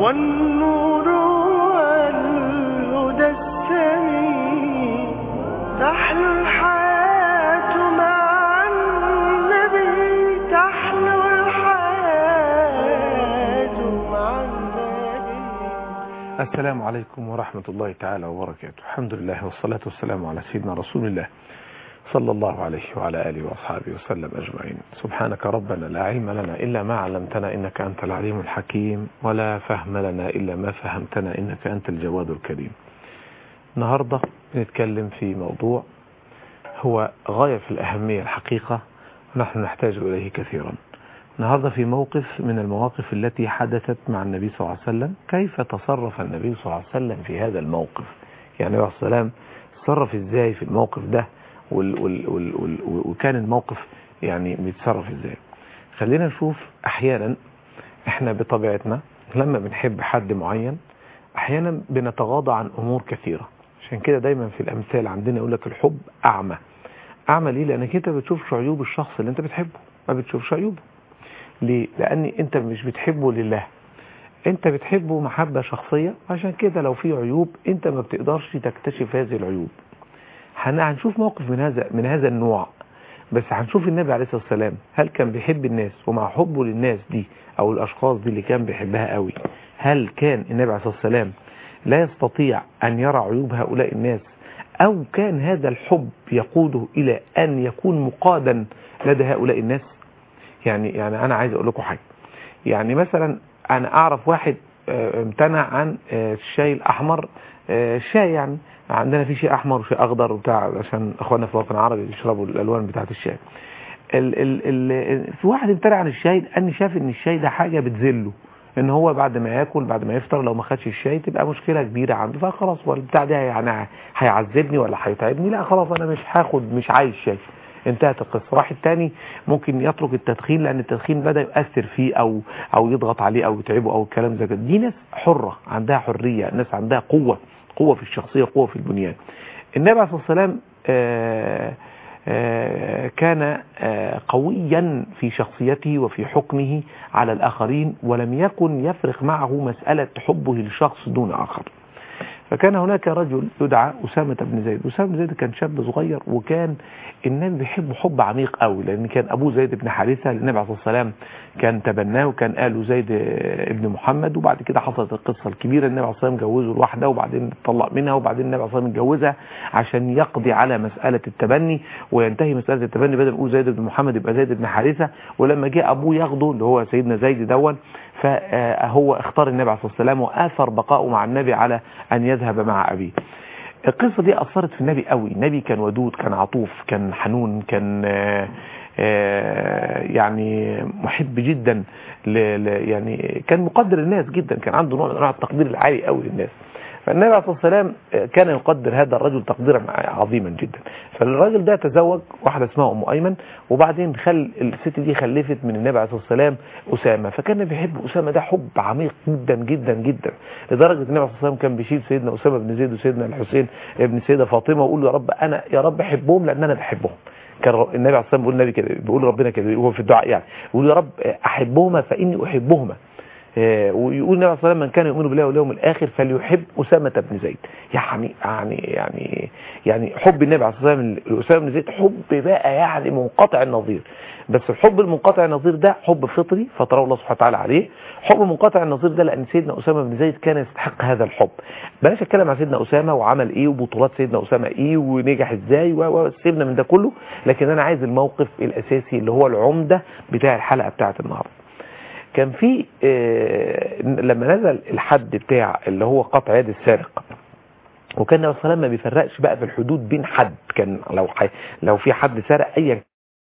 والنور والهدى السمي تحلو الحياة مع النبي تحلو الحياة مع النبي السلام عليكم ورحمة الله تعالى وبركاته الحمد لله والصلاة والسلام على سيدنا رسول الله صلى الله عليه وعلى آله وأصحابه وسلم أجمعين سبحانك ربنا لا علم لنا إلا ما علمتنا إنك أنت العليم الحكيم ولا فهم لنا إلا ما فهمتنا إنك أنت الجواد الكريم النهاردة بنتكلم في موضوع هو غاية في الأهمية الحقيقة نحن نحتاج إليه كثيرا النهاردة في موقف من المواقف التي حدثت مع النبي صلى الله عليه وسلم كيف تصرف النبي صلى الله عليه وسلم في هذا الموقف يعني عليه السلام تصرف ازاي في الموقف ده وال وال وال وال وكان الموقف يعني بيتصرف ازاي خلينا نشوف احيانا احنا بطبيعتنا لما بنحب حد معين احيانا بنتغاضى عن امور كثيرة عشان كده دايما في الامثال عندنا يقول لك الحب اعمى اعمى ليه لانك انت بتشوفش عيوب الشخص اللي انت بتحبه ما بتشوفش عيوبه ليه لان انت مش بتحبه لله انت بتحبه محبة شخصية عشان كده لو في عيوب انت ما بتقدرش تكتشف هذه العيوب هن- هنشوف موقف من هذا من هذا النوع بس هنشوف النبي عليه الصلاة والسلام هل كان بيحب الناس ومع حبه للناس دي او الاشخاص دي اللي كان بيحبها قوي هل كان النبي عليه الصلاة والسلام لا يستطيع ان يرى عيوب هؤلاء الناس او كان هذا الحب يقوده الى ان يكون مقادا لدى هؤلاء الناس يعني يعني انا عايز اقول لكم حاجه يعني مثلا انا اعرف واحد آه، امتنع عن آه، الشاي الاحمر آه، الشاي يعني عندنا في شاي احمر وشاي اخضر وبتاع عشان اخواننا في الوطن العربي بيشربوا الالوان بتاعه الشاي ال ال ال في واحد امتنع عن الشاي لان شاف ان الشاي ده حاجه بتذله ان هو بعد ما ياكل بعد ما يفطر لو ما خدش الشاي تبقى مشكله كبيره عنده فخلاص هو البتاع ده يعني هيعذبني ولا هيتعبني لا خلاص انا مش هاخد مش عايز شاي انتهت القصه واحد تاني ممكن يترك التدخين لان التدخين بدا يؤثر فيه او او يضغط عليه او يتعبه او الكلام زي كده دي ناس حره عندها حريه ناس عندها قوه قوه في الشخصيه قوه في البنيان النبي عليه الصلاه والسلام آه آه، كان آه، قويا في شخصيته وفي حكمه على الآخرين ولم يكن يفرق معه مسألة حبه لشخص دون آخر فكان هناك رجل يدعى أسامة بن زيد أسامة بن زيد كان شاب صغير وكان النبي بيحبه حب عميق قوي لأن كان أبوه زيد بن حارثة للنبي عليه الصلاة والسلام كان تبناه وكان قاله زيد ابن محمد وبعد كده حصلت القصة الكبيرة النبي عليه الصلاة والسلام جوزه لوحده وبعدين اتطلق منها وبعدين النبي عليه الصلاة والسلام اتجوزها عشان يقضي على مسألة التبني وينتهي مسألة التبني بدل ما يقول زيد بن محمد يبقى زيد بن حارثة ولما جه أبوه ياخده اللي هو سيدنا زيد دون فهو اختار النبي عليه الصلاة والسلام وآثر بقاؤه مع النبي على أن يذهب مع أبيه القصة دي أثرت في النبي قوي النبي كان ودود كان عطوف كان حنون كان آه، آه، يعني محب جدا ل ل- يعني كان مقدر الناس جدا كان عنده نوع من انواع التقدير العالي قوي للناس فالنبي عليه الصلاه والسلام آه، كان يقدر هذا الرجل تقديرا عظيما جدا فالراجل ده تزوج واحده اسمها ام ايمن وبعدين خل الست دي خلفت من النبي عليه الصلاه والسلام اسامه فكان بيحب اسامه ده حب عميق جدا جدا جدا لدرجه النبي عليه الصلاه والسلام كان بيشيل سيدنا اسامه بن زيد وسيدنا الحسين ابن السيده فاطمه ويقول له يا رب انا يا رب احبهم لان انا بحبهم كان ر- النبي عليه الصلاه والسلام بيقول النبي كده بيقول ربنا كده هو في الدعاء يعني يقول يا رب احبهما فاني احبهما آه، ويقول النبي عليه الصلاه والسلام من كان يؤمن بالله واليوم الاخر فليحب اسامه بن زيد يعني يعني يعني يعني حب النبي عليه الصلاه والسلام لاسامه بن زيد حب بقى يعني منقطع النظير بس الحب المنقطع النظير ده حب فطري فطره الله سبحانه وتعالى عليه حب منقطع النظير ده لان سيدنا اسامه بن زيد كان يستحق هذا الحب بلاش اتكلم عن سيدنا اسامه وعمل ايه وبطولات سيدنا اسامه ايه ونجح ازاي و- وسيبنا من ده كله لكن انا عايز الموقف الاساسي اللي هو العمده بتاع الحلقه بتاعت النهارده كان في آه، لما نزل الحد بتاع اللي هو قطع يد السارق وكان النبي صلى الله عليه وسلم ما بيفرقش بقى في الحدود بين حد كان لو حي... لو في حد سرق ايا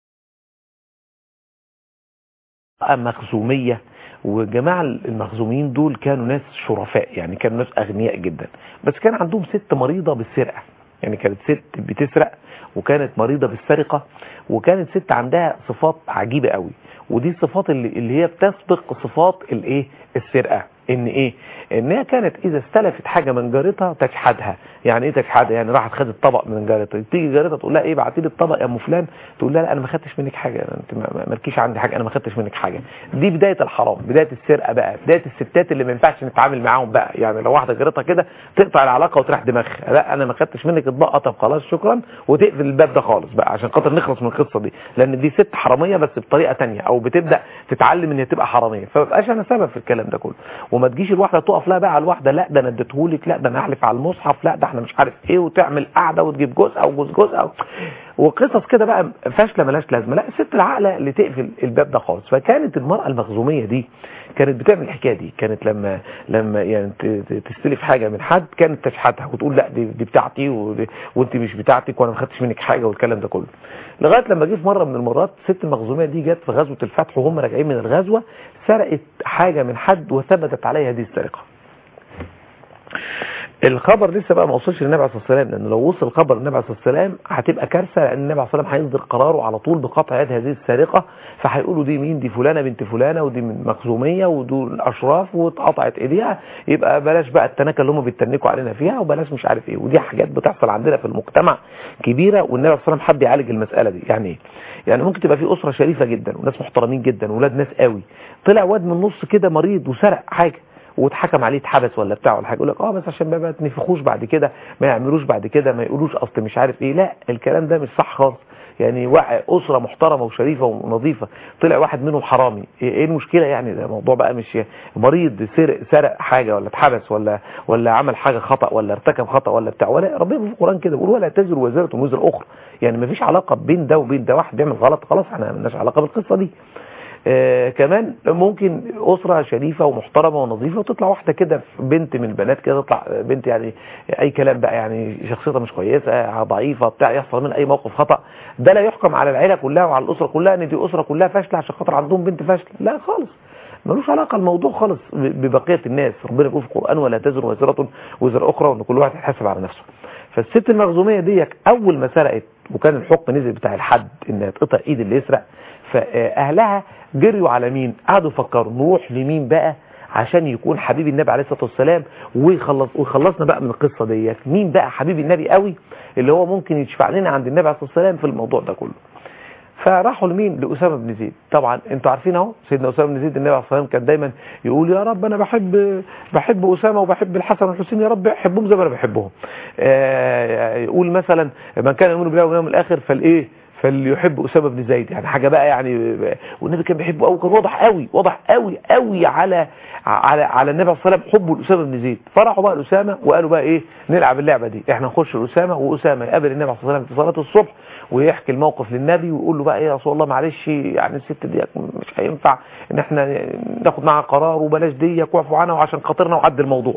مخزوميه وجماعة المخزومين دول كانوا ناس شرفاء يعني كانوا ناس أغنياء جدا بس كان عندهم ست مريضة بالسرقة يعني كانت ست بتسرق وكانت مريضة بالسرقة وكانت ست عندها صفات عجيبة قوي ودي الصفات اللي, اللي هي بتسبق صفات الايه السرقة ان ايه ان هي كانت اذا استلفت حاجه من جارتها تجحدها يعني ايه تجحدها يعني راحت خدت طبق من جارتها تيجي جارتها تقول لها ايه بعتي لي الطبق يا ام فلان تقول لها لا انا ما خدتش منك حاجه انت ما- ما- مالكيش عندي حاجه انا ما خدتش منك حاجه دي بدايه الحرام بدايه السرقه بقى بدايه الستات اللي ما ينفعش نتعامل معاهم بقى يعني لو واحده جارتها كده تقطع العلاقه وتريح دماغها لا انا ما خدتش منك اطباق طب خلاص شكرا وتقفل الباب ده خالص بقى عشان خاطر نخلص من القصه دي لان دي ست حراميه بس بطريقه تانية او بتبدا تتعلم ان هي تبقى حراميه فما بقاش انا سبب في الكلام ده كله وما تجيش الواحده تقف لها بقى على الواحده لا ده انا اديتهولك لا ده انا احلف على المصحف لا ده احنا مش عارف ايه وتعمل قعده وتجيب جزء او جزء جزء أو وقصص كده بقى فاشله ملهاش لازمه لا الست العاقله اللي تقفل الباب ده خالص فكانت المراه المخزوميه دي كانت بتعمل الحكايه دي كانت لما لما يعني ت- ت- تستلف حاجه من حد كانت تشحتها وتقول لا دي, دي بتاعتي ودي- وانت مش بتاعتك وانا ما خدتش منك حاجه والكلام ده كله لغايه لما جه في مره من المرات الست المخزوميه دي جت في غزوه الفتح وهم راجعين من الغزوه سرقت حاجه من حد وثبتت عليها هذه السرقه الخبر لسه بقى ما وصلش للنبي عليه الصلاه والسلام لان لو وصل خبر للنبي عليه الصلاه والسلام هتبقى كارثه لان النبي عليه الصلاه والسلام هيصدر قراره على طول بقطع يد هذه السارقه فهيقولوا دي مين دي فلانه بنت فلانه ودي من مخزوميه ودول اشراف واتقطعت ايديها يبقى بلاش بقى التناكه اللي هم بيتنكوا علينا فيها وبلاش مش عارف ايه ودي حاجات بتحصل عندنا في المجتمع كبيره والنبي عليه الصلاه والسلام حب يعالج المساله دي يعني ايه يعني ممكن تبقى في اسره شريفه جدا وناس محترمين جدا واولاد ناس قوي طلع واد من النص كده مريض وسرق حاجه واتحكم عليه اتحبس ولا بتاع ولا حاجه يقول لك اه بس عشان بقى ما تنفخوش بعد كده ما يعملوش بعد كده ما يقولوش اصل مش عارف ايه لا الكلام ده مش صح خالص يعني وع- اسره محترمه وشريفه ونظيفه طلع واحد منهم حرامي ايه إيه المشكله يعني ده موضوع بقى مش مريض سرق سرق حاجه ولا اتحبس ولا ولا عمل حاجه خطا ولا ارتكب خطا ولا بتاع ولا ربنا في القران كده بيقول ولا تزر وزاره وزر اخرى يعني ما فيش علاقه بين ده وبين ده واحد بيعمل غلط خلاص احنا مالناش علاقه بالقصه دي آه كمان ممكن أسرة شريفة ومحترمة ونظيفة وتطلع واحدة كده بنت من البنات كده تطلع بنت يعني أي كلام بقى يعني شخصيتها مش كويسة ضعيفة بتاع يحصل من أي موقف خطأ ده لا يحكم على العيلة كلها وعلى الأسرة كلها إن دي أسرة كلها فاشلة عشان خاطر عندهم بنت فاشلة لا خالص ملوش علاقة الموضوع خالص ببقية الناس ربنا بيقول في القرآن ولا تزر وزرة وزر أخرى وإن كل واحد يحاسب على نفسه فالست المخزومية دي أول ما سرقت وكان الحكم نزل بتاع الحد إنها تقطع إيد اللي يسرق فأهلها جريوا على مين قعدوا يفكروا نروح لمين بقى عشان يكون حبيب النبي عليه الصلاة والسلام ويخلص ويخلصنا بقى من القصة ديت مين بقى حبيب النبي قوي اللي هو ممكن يشفع لنا عند النبي عليه الصلاة والسلام في الموضوع ده كله فراحوا لمين لأسامة بن زيد طبعا انتوا عارفين اهو سيدنا أسامة بن زيد النبي عليه الصلاة والسلام كان دايما يقول يا رب انا بحب بحب أسامة وبحب الحسن والحسين يا رب حبهم زي ما انا بحبهم آه يقول مثلا من كان يؤمن بالله واليوم الآخر فالايه فليحب أسامة بن زيد يعني حاجة بقى يعني والنبي كان بيحبه قوي كان واضح قوي واضح قوي قوي على على على النبي صلى الله عليه وسلم حبه لأسامة بن زيد فرحوا بقى لأسامة وقالوا بقى ايه نلعب اللعبة دي احنا نخش لأسامة وأسامة يقابل النبي صلى الله عليه وسلم في صلاة الصبح ويحكي الموقف للنبي ويقول له بقى ايه يا رسول الله معلش يعني الست دي مش هينفع ان احنا ناخد معاها قرار وبلاش دي واعفوا عنها وعشان خاطرنا وعد الموضوع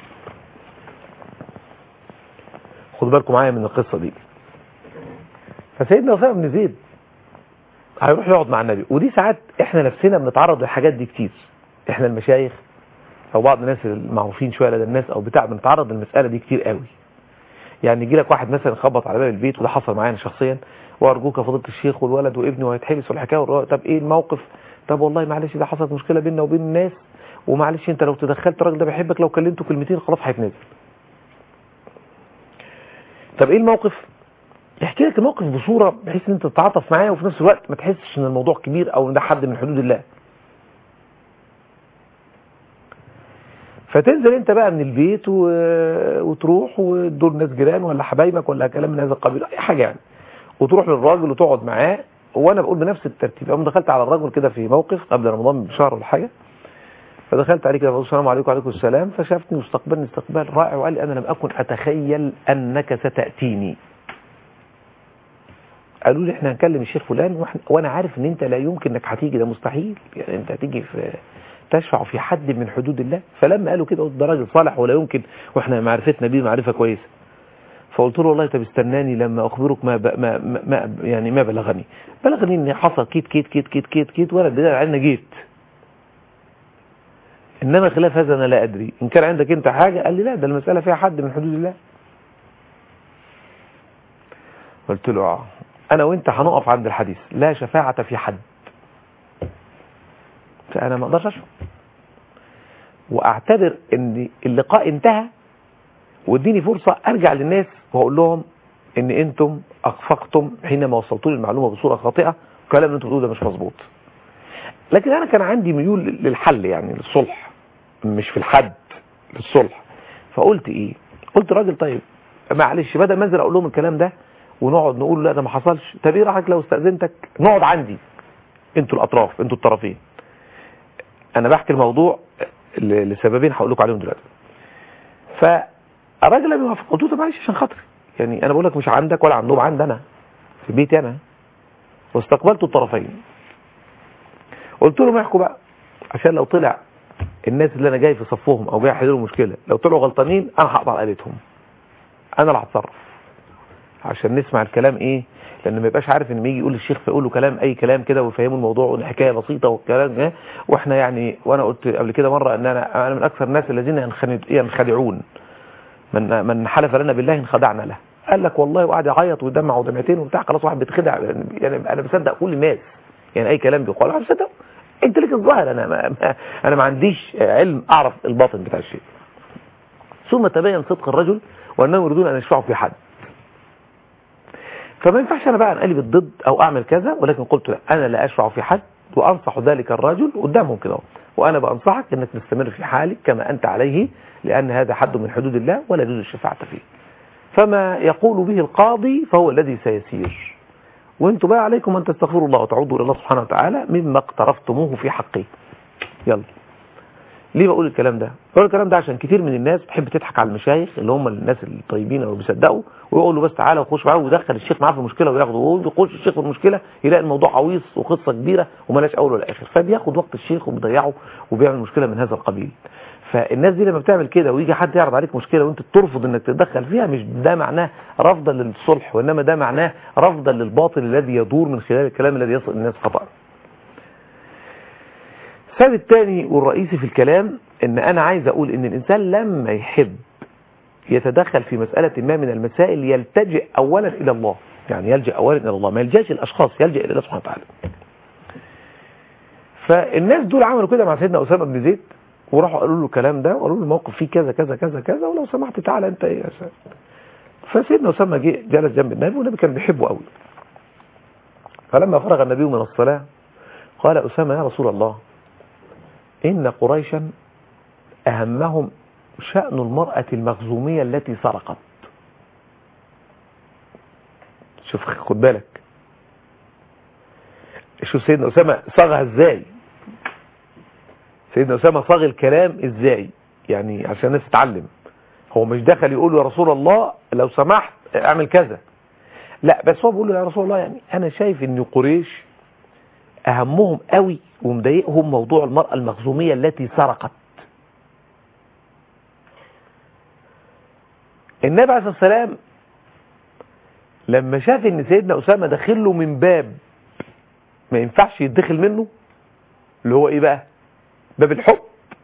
خدوا بالكم معايا من القصة دي فسيدنا أسامة بن زيد هيروح يقعد مع النبي ودي ساعات احنا نفسنا بنتعرض للحاجات دي كتير احنا المشايخ او بعض الناس المعروفين شويه لدى الناس او بتاع بنتعرض للمساله دي كتير قوي يعني يجي لك واحد مثلا خبط على باب البيت وده حصل معايا شخصيا وارجوك يا فضيله الشيخ والولد وابني وهيتحبس والحكايه والرواية طب ايه الموقف طب والله معلش ده حصلت مشكله بيننا وبين الناس ومعلش انت لو تدخلت الراجل ده بيحبك لو كلمته كلمتين خلاص هيتنزل طب ايه الموقف يحكي لك الموقف بصورة بحيث ان انت تتعاطف معاه وفي نفس الوقت ما تحسش ان الموضوع كبير او ان ده حد من حدود الله فتنزل انت بقى من البيت و... وتروح ودول ناس جيران ولا حبايبك ولا كلام من هذا القبيل اي حاجة يعني وتروح للراجل وتقعد معاه وانا بقول بنفس الترتيب انا دخلت على الراجل كده في موقف قبل رمضان بشهر ولا حاجه فدخلت عليه كده فقلت السلام عليكم وعليكم السلام فشافني واستقبلني استقبال رائع وقال لي انا لم اكن اتخيل انك ستاتيني قالوا لي احنا هنكلم الشيخ فلان وانا عارف ان انت لا يمكن انك هتيجي ده مستحيل يعني انت هتيجي في تشفع في حد من حدود الله فلما قالوا كده قلت ده راجل صالح ولا يمكن واحنا معرفتنا بيه معرفه كويسه فقلت له والله طب استناني لما اخبرك ما, ب... ما, ما يعني ما بلغني بلغني ان حصل كيت كيت كيت كيت كيت كيت وانا بدأ عندنا جيت انما خلاف هذا انا لا ادري ان كان عندك انت حاجه قال لي لا ده المساله فيها حد من حدود الله قلت له اه انا وانت هنقف عند الحديث لا شفاعة في حد فانا ما اقدرش اشفع واعتبر ان اللقاء انتهى واديني فرصة ارجع للناس واقول لهم ان انتم اخفقتم حينما وصلتوا لي المعلومة بصورة خاطئة الكلام اللي انتم بتقولوه ده مش مظبوط لكن انا كان عندي ميول للحل يعني للصلح مش في الحد للصلح فقلت ايه قلت راجل طيب معلش بدل ما انزل اقول لهم الكلام ده ونقعد نقول لا ده ما حصلش طب ايه رايك لو استاذنتك نقعد عندي انتوا الاطراف انتوا الطرفين انا بحكي الموضوع ل- لسببين هقول لكم عليهم دلوقتي فالراجل لم يوافق قلت له طب معلش عشان خاطري يعني انا بقول لك مش عندك ولا عندهم عندي انا في بيتي انا واستقبلت الطرفين قلت لهم احكوا بقى عشان لو طلع الناس اللي انا جاي في صفهم او جاي احل لهم مشكله لو طلعوا غلطانين انا هقطع قالتهم انا اللي هتصرف عشان نسمع الكلام ايه لان ما يبقاش عارف ان ما يجي يقول للشيخ فيقول له كلام اي كلام كده ويفهموا الموضوع وان الحكايه بسيطه والكلام ده واحنا يعني وانا قلت قبل كده مره ان انا انا من اكثر الناس الذين ينخدع- ينخدعون من من حلف لنا بالله انخدعنا له قال لك والله وقعد يعيط ويدمع ودمعتين وبتاع خلاص واحد بيتخدع يعني انا بصدق كل الناس يعني اي كلام بيقال انا بصدق انت لك الظاهر انا ما ما انا ما عنديش علم اعرف الباطن بتاع الشيء ثم تبين صدق الرجل وانهم يريدون ان يشفعوا في حد فما ينفعش انا بقى انقلب الضد او اعمل كذا ولكن قلت لا انا لا اشفع في حد وانصح ذلك الرجل قدامهم كده وانا بانصحك انك تستمر في حالك كما انت عليه لان هذا حد من حدود الله ولا يجوز الشفاعه فيه فما يقول به القاضي فهو الذي سيسير وانتم بقى عليكم ان تستغفروا الله وتعودوا الى الله سبحانه وتعالى مما اقترفتموه في حقه يلا ليه بقول الكلام ده بقول الكلام ده عشان كتير من الناس بتحب تضحك على المشايخ اللي هم الناس الطيبين اللي بيصدقوا ويقول له بس تعالى وخش معاه ويدخل الشيخ معاه في المشكله وياخده وهو يخش الشيخ في المشكله يلاقي الموضوع عويص وقصه كبيره وملاش اول ولا اخر فبياخد وقت الشيخ وبيضيعه وبيعمل مشكله من هذا القبيل فالناس دي لما بتعمل كده ويجي حد يعرض عليك مشكله وانت ترفض انك تتدخل فيها مش ده معناه رفضا للصلح وانما ده معناه رفضا للباطل الذي يدور من خلال الكلام الذي يصل الناس خطأ السبب الثاني والرئيسي في الكلام ان انا عايز اقول ان الانسان لما يحب يتدخل في مسألة ما من المسائل يلتجئ اولا الى الله يعني يلجأ اولا الى الله ما يلجأش الاشخاص يلجأ الى الله سبحانه وتعالى فالناس دول عملوا كده مع سيدنا اسامه بن زيد وراحوا قالوا له الكلام ده وقالوا له الموقف فيه كذا كذا كذا كذا ولو سمحت تعالى انت ايه يا سيد فسيدنا اسامه جه جلس جنب النبي والنبي كان بيحبه قوي فلما فرغ النبي من الصلاه قال اسامه يا رسول الله إن قريشا أهمهم شأن المرأة المخزومية التي سرقت شوف خد بالك شوف سيدنا أسامة صاغها ازاي سيدنا أسامة صاغ الكلام ازاي يعني عشان الناس تتعلم هو مش دخل يقول له يا رسول الله لو سمحت اعمل كذا لا بس هو بيقول له يا رسول الله يعني انا شايف ان قريش اهمهم قوي ومضايقهم موضوع المرأة المخزومية التي سرقت النبي عليه الصلاة والسلام لما شاف ان سيدنا أسامة داخل له من باب ما ينفعش يدخل منه اللي هو ايه بقى باب الحب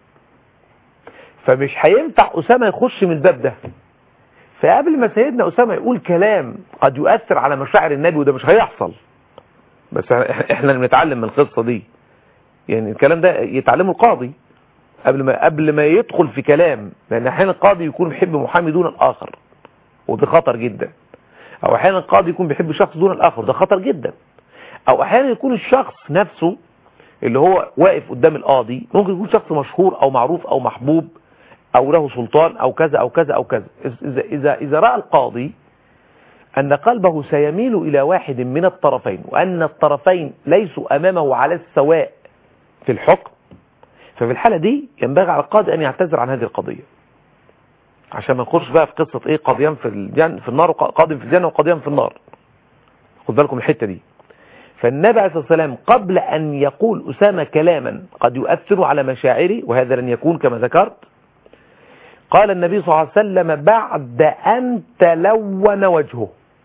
فمش هينفع أسامة يخش من الباب ده فقبل ما سيدنا أسامة يقول كلام قد يؤثر على مشاعر النبي وده مش هيحصل بس احنا اللي بنتعلم من القصة دي يعني الكلام ده يتعلمه القاضي قبل ما قبل ما يدخل في كلام لان احيانا القاضي يكون بيحب محامي دون الاخر وده خطر جدا او احيانا القاضي يكون بيحب شخص دون الاخر ده خطر جدا او احيانا يكون الشخص نفسه اللي هو واقف قدام القاضي ممكن يكون شخص مشهور او معروف او محبوب او له سلطان او كذا او كذا او كذا اذا اذا اذا راى القاضي أن قلبه سيميل إلى واحد من الطرفين وأن الطرفين ليسوا أمامه على السواء في الحكم ففي الحالة دي ينبغي على القاضي أن يعتذر عن هذه القضية عشان ما نخش بقى في قصة إيه قاضيان في الجنة في النار وقاضي في الجنة وقاضيان في النار خد بالكم الحتة دي فالنبي عليه الصلاة والسلام قبل أن يقول أسامة كلاما قد يؤثر على مشاعري وهذا لن يكون كما ذكرت قال النبي صلى الله عليه وسلم بعد أن تلون وجهه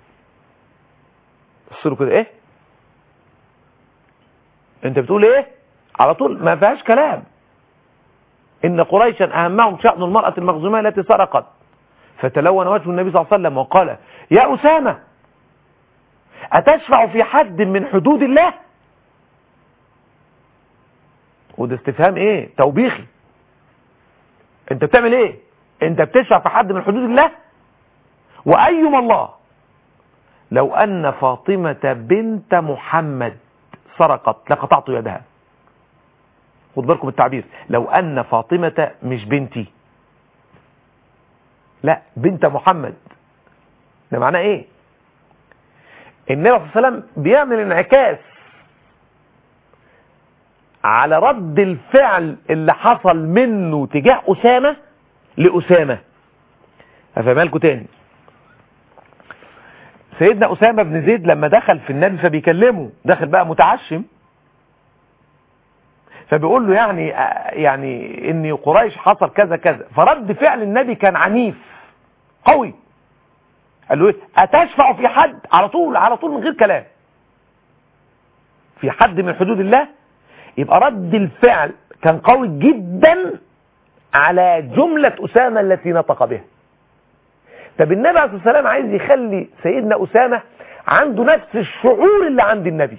بصوا كده ايه انت بتقول ايه على طول ما فيهاش كلام ان قريشا اهمهم شأن المرأة المخزومية التي سرقت فتلون وجه النبي صلى الله عليه وسلم وقال يا أسامة أتشفع في حد من حدود الله وده استفهام ايه توبيخي انت بتعمل ايه انت بتشفع في حد من حدود الله وايما الله لو ان فاطمة بنت محمد سرقت لقطعت يدها خد بالكم التعبير لو ان فاطمة مش بنتي لا بنت محمد ده معناه ايه النبي صلى الله عليه وسلم بيعمل انعكاس على رد الفعل اللي حصل منه تجاه أسامة لأسامة أفهمها لكم تاني سيدنا أسامة بن زيد لما دخل في النبي فبيكلمه دخل بقى متعشم فبيقول له يعني يعني ان قريش حصل كذا كذا فرد فعل النبي كان عنيف قوي قال له ايه اتشفع في حد على طول على طول من غير كلام في حد من حدود الله يبقى رد الفعل كان قوي جدا على جملة أسامة التي نطق بها طب النبي عليه الصلاة والسلام عايز يخلي سيدنا أسامة عنده نفس الشعور اللي عند النبي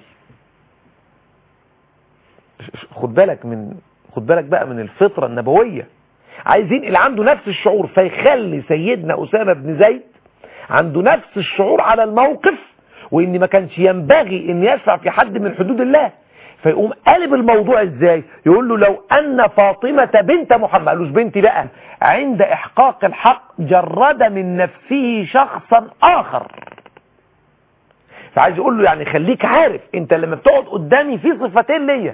خد بالك من خد بالك بقى من الفطرة النبوية عايز ينقل عنده نفس الشعور فيخلي سيدنا أسامة بن زيد عنده نفس الشعور على الموقف وإن ما كانش ينبغي إن يشفع في حد من حدود الله فيقوم قلب الموضوع ازاي يقول له لو ان فاطمة بنت محمد قالوش بنتي بقى عند احقاق الحق جرد من نفسه شخصا اخر فعايز يقول له يعني خليك عارف انت لما بتقعد قدامي في صفتين ليا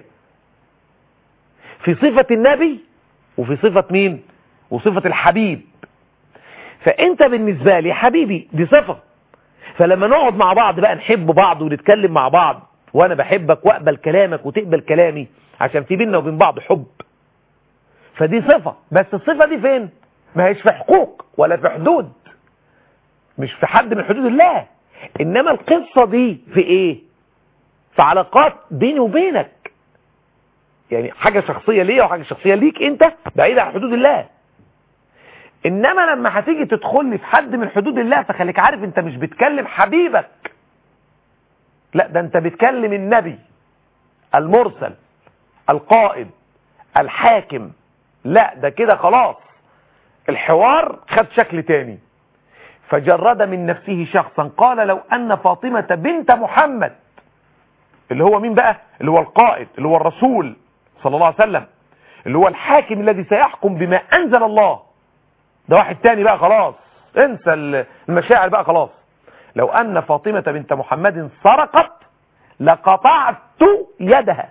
في صفة النبي وفي صفة مين وصفة الحبيب فانت بالنسبة لي حبيبي دي صفة فلما نقعد مع بعض بقى نحب بعض ونتكلم مع بعض وانا بحبك واقبل كلامك وتقبل كلامي عشان في بيننا وبين بعض حب فدي صفة بس الصفة دي فين ما هيش في حقوق ولا في حدود مش في حد من حدود الله انما القصة دي في ايه في علاقات بيني وبينك يعني حاجة شخصية ليا وحاجة شخصية ليك انت بعيدة عن حدود الله انما لما هتيجي تدخل لي في حد من حدود الله فخليك عارف انت مش بتكلم حبيبك لا ده انت بتكلم النبي المرسل القائد الحاكم لا ده كده خلاص الحوار خد شكل تاني فجرد من نفسه شخصا قال لو ان فاطمة بنت محمد اللي هو مين بقى اللي هو القائد اللي هو الرسول صلى الله عليه وسلم اللي هو الحاكم الذي سيحكم بما انزل الله ده واحد تاني بقى خلاص انسى المشاعر بقى خلاص لو أن فاطمة بنت محمد سرقت لقطعت يدها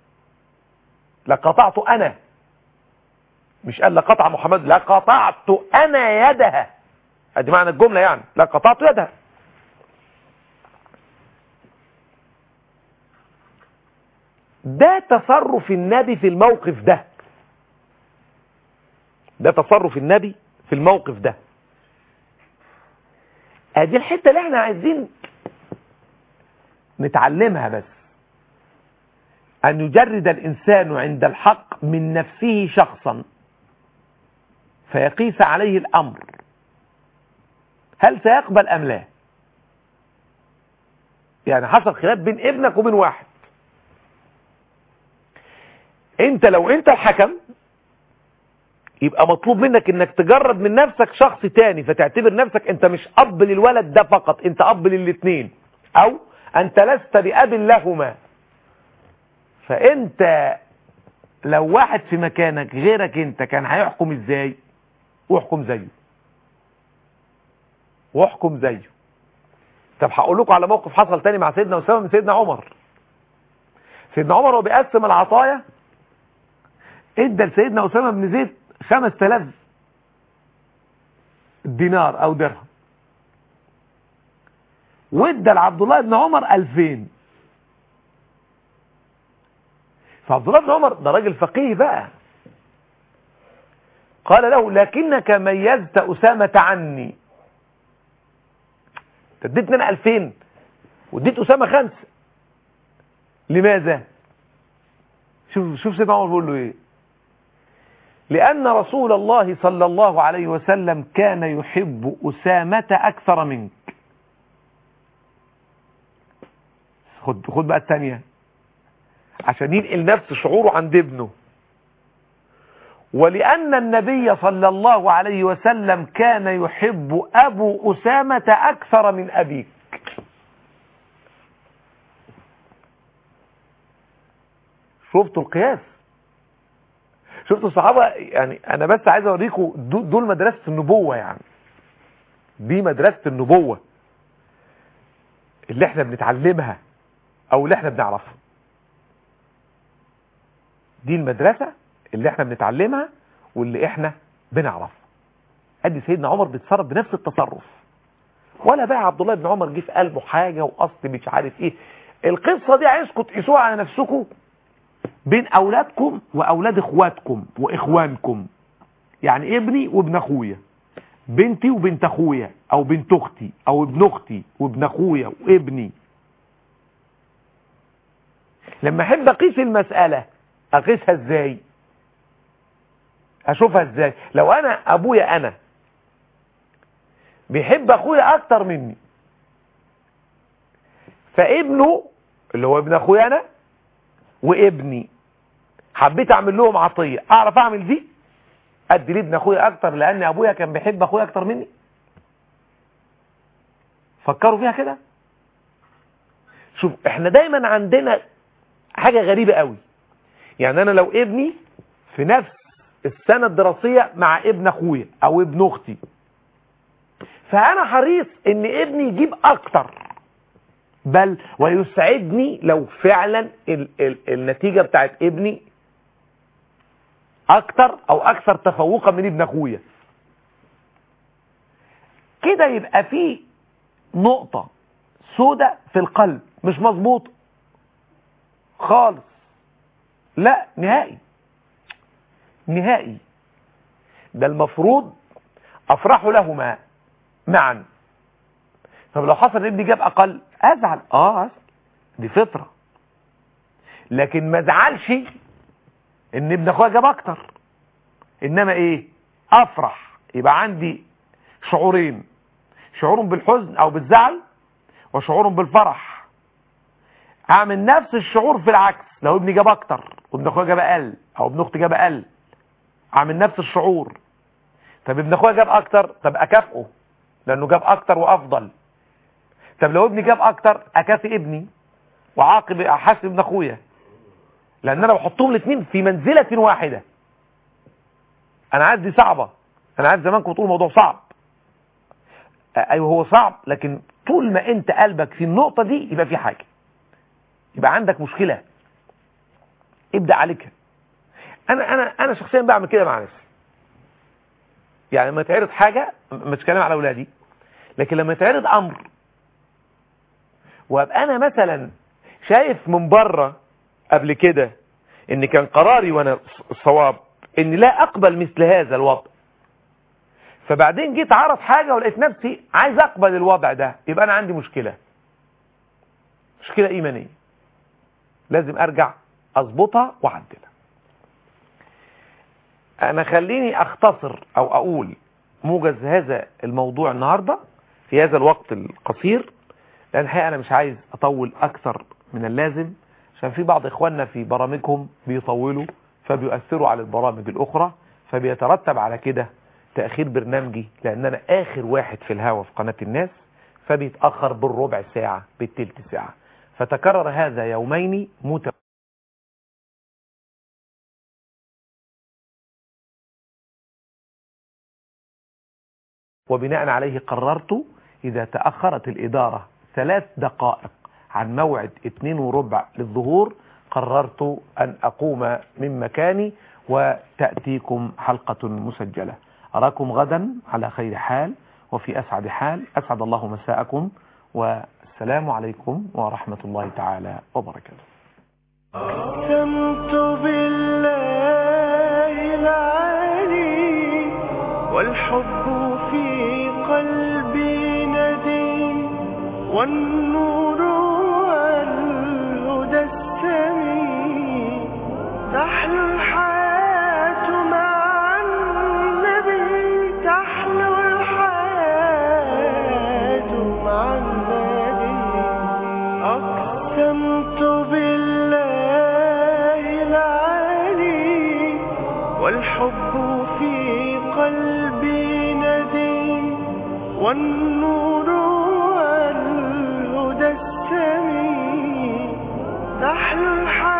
لقطعت أنا مش قال لقطع محمد لقطعت أنا يدها ادي معنى الجملة يعني لقطعت يدها ده تصرف النبي في الموقف ده ده تصرف النبي في الموقف ده ادي الحتة اللي احنا عايزين نتعلمها بس ان يجرد الانسان عند الحق من نفسه شخصا فيقيس عليه الامر هل سيقبل ام لا يعني حصل خلاف بين ابنك وبين واحد انت لو انت الحكم يبقى مطلوب منك انك تجرد من نفسك شخص تاني فتعتبر نفسك انت مش اب للولد ده فقط انت اب للاثنين او انت لست باب لهما فانت لو واحد في مكانك غيرك انت كان هيحكم ازاي واحكم زيه واحكم زيه طب هقول لكم على موقف حصل تاني مع سيدنا اسامه من سيدنا عمر سيدنا عمر وهو بيقسم العطايا ادى لسيدنا اسامه بن زيد 5000 دينار او درهم وادى لعبد الله بن عمر 2000 فعبد الله بن عمر ده راجل فقيه بقى قال له لكنك ميزت أسامة عني اديتني انا 2000 واديت أسامة خمسة لماذا شوف شوف سيدنا عمر بيقول له ايه لأن رسول الله صلى الله عليه وسلم كان يحب أسامة أكثر منك خد خد بقى الثانية عشان ينقل نفس شعوره عند ابنه ولأن النبي صلى الله عليه وسلم كان يحب أبو أسامة أكثر من أبيك شفتوا القياس شفتوا الصحابة يعني أنا بس عايز أوريكم دو- دول مدرسة النبوة يعني دي مدرسة النبوة اللي احنا بنتعلمها أو اللي احنا بنعرفها دي المدرسة اللي احنا بنتعلمها واللي احنا بنعرفها ادي سيدنا عمر بيتصرف بنفس التصرف ولا بقى عبد الله بن عمر جه في قلبه حاجة واصل مش عارف ايه القصة دي عايزكم تقيسوها على نفسكم بين اولادكم واولاد اخواتكم واخوانكم يعني ابني وابن اخويا بنتي وبنت اخويا او بنت اختي او ابن اختي وابن اخويا وابني لما احب اقيس المسألة اقيسها ازاي اشوفها ازاي لو انا ابويا انا بيحب اخويا اكتر مني فابنه اللي هو ابن اخويا انا وابني حبيت اعمل لهم عطية اعرف اعمل دي ادي لابن اخويا اكتر لان ابويا كان بيحب اخويا اكتر مني فكروا فيها كده شوف احنا دايما عندنا حاجة غريبة قوي يعني انا لو ابني في نفس السنة الدراسية مع ابن اخويا او ابن اختي فانا حريص ان ابني يجيب اكتر بل ويسعدني لو فعلا ال ال النتيجة بتاعت ابني اكتر او اكثر تفوقا من ابن اخويا كده يبقى في نقطة سودة في القلب مش مظبوطة خالص لا نهائي نهائي ده المفروض افرح لهما معا طب لو حصل ابني جاب اقل ازعل اه ازعل دي فطرة لكن ما ازعلش ان ابن اخويا جاب اكتر انما ايه افرح يبقى عندي شعورين شعور بالحزن او بالزعل وشعور بالفرح اعمل نفس الشعور في العكس لو ابني جاب اكتر وابن اخويا جاب اقل او ابن اختي جاب اقل اعمل نفس الشعور طب ابن اخويا جاب اكتر طب اكافئه لانه جاب اكتر وافضل طب لو ابني جاب اكتر اكافئ ابني وعاقب احاسب ابن اخويا لان انا بحطهم الاثنين في منزلة واحدة انا عارف دي صعبة انا عارف زمانكم بتقولوا الموضوع صعب ايوه هو صعب لكن طول ما انت قلبك في النقطة دي يبقى في حاجة يبقى عندك مشكلة ابدأ عليك انا انا انا شخصيا بعمل كده مع نفسي يعني لما يتعرض حاجة مش كلام على اولادي لكن لما يتعرض امر وابقى انا مثلا شايف من بره قبل كده ان كان قراري وانا صواب ان لا اقبل مثل هذا الوضع فبعدين جيت عرض حاجة ولقيت نفسي عايز اقبل الوضع ده يبقى انا عندي مشكلة مشكلة ايمانية لازم ارجع اظبطها واعدلها انا خليني اختصر او اقول موجز هذا الموضوع النهاردة في هذا الوقت القصير لان الحقيقة انا مش عايز اطول اكثر من اللازم عشان في بعض اخواننا في برامجهم بيطولوا فبيؤثروا على البرامج الاخرى فبيترتب على كده تأخير برنامجي لان انا اخر واحد في الهوا في قناة الناس فبيتأخر بالربع ساعة بالتلت ساعة فتكرر هذا يومين متواليين وبناء عليه قررت إذا تأخرت الإدارة ثلاث دقائق عن موعد اتنين وربع للظهور قررت أن أقوم من مكاني وتأتيكم حلقة مسجلة أراكم غدا على خير حال وفي أسعد حال أسعد الله مساءكم والسلام عليكم ورحمة الله تعالى وبركاته أقسمت بالله العلي والحب في قلبي نديم والنور والهدى السمين تحلو الحياة مع النبي تحلو الحياة مع النبي أقسمت بالله العلي والحب قلبي ندي والنور والهدى السمي تحلو الحياة